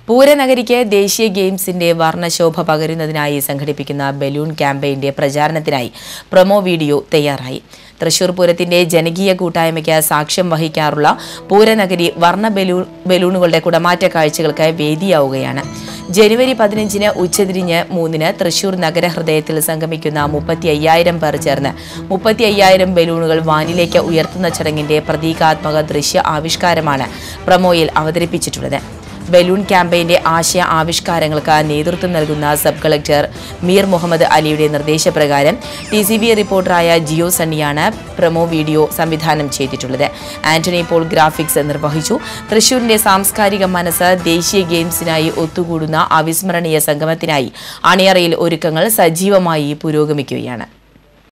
പൂരനഗരിക്ക് ദേശീയ ഗെയിംസിന്റെ വർണ്ണശോഭ പകരുന്നതിനായി സംഘടിപ്പിക്കുന്ന ബലൂൺ ക്യാമ്പയിന്റെ പ്രചാരണത്തിനായി പ്രൊമോ വീഡിയോ തയ്യാറായി തൃശൂർ പൂരത്തിന്റെ ജനകീയ കൂട്ടായ്മയ്ക്ക് സാക്ഷ്യം വഹിക്കാറുള്ള പൂരനഗരി വർണ്ണ ബലൂ ബലൂണുകളുടെ കുടമാറ്റ കാഴ്ചകൾക്ക് വേദിയാവുകയാണ് ജനുവരി പതിനഞ്ചിന് ഉച്ചതിരിഞ്ഞ് മൂന്നിന് തൃശൂർ നഗരഹൃദയത്തിൽ സംഗമിക്കുന്ന മുപ്പത്തി അയ്യായിരം പേർ ചേർന്ന് മുപ്പത്തി അയ്യായിരം ബലൂണുകൾ വാനിലേക്ക് ഉയർത്തുന്ന ചടങ്ങിന്റെ പ്രതീകാത്മക ദൃശ്യ ആവിഷ്കാരമാണ് പ്രമോയിൽ അവതരിപ്പിച്ചിട്ടുള്ളത് ബലൂൺ ക്യാമ്പയിന്റെ ആശയ ആവിഷ്കാരങ്ങൾക്ക് നേതൃത്വം നൽകുന്ന സബ് കളക്ടർ മീർ മുഹമ്മദ് അലിയുടെ നിർദ്ദേശപ്രകാരം ടി സി ബി റിപ്പോർട്ടറായ ജിയോ സണ്ണിയാണ് പ്രൊമോ വീഡിയോ സംവിധാനം ചെയ്തിട്ടുള്ളത് ആന്റണി പോൾ ഗ്രാഫിക്സ് നിർവഹിച്ചു തൃശൂരിന്റെ സാംസ്കാരിക മനസ്സ് ദേശീയ ഗെയിംസിനായി ഒത്തുകൂടുന്ന അവിസ്മരണീയ സംഗമത്തിനായി അണിയറയിൽ ഒരുക്കങ്ങൾ സജീവമായി പുരോഗമിക്കുകയാണ്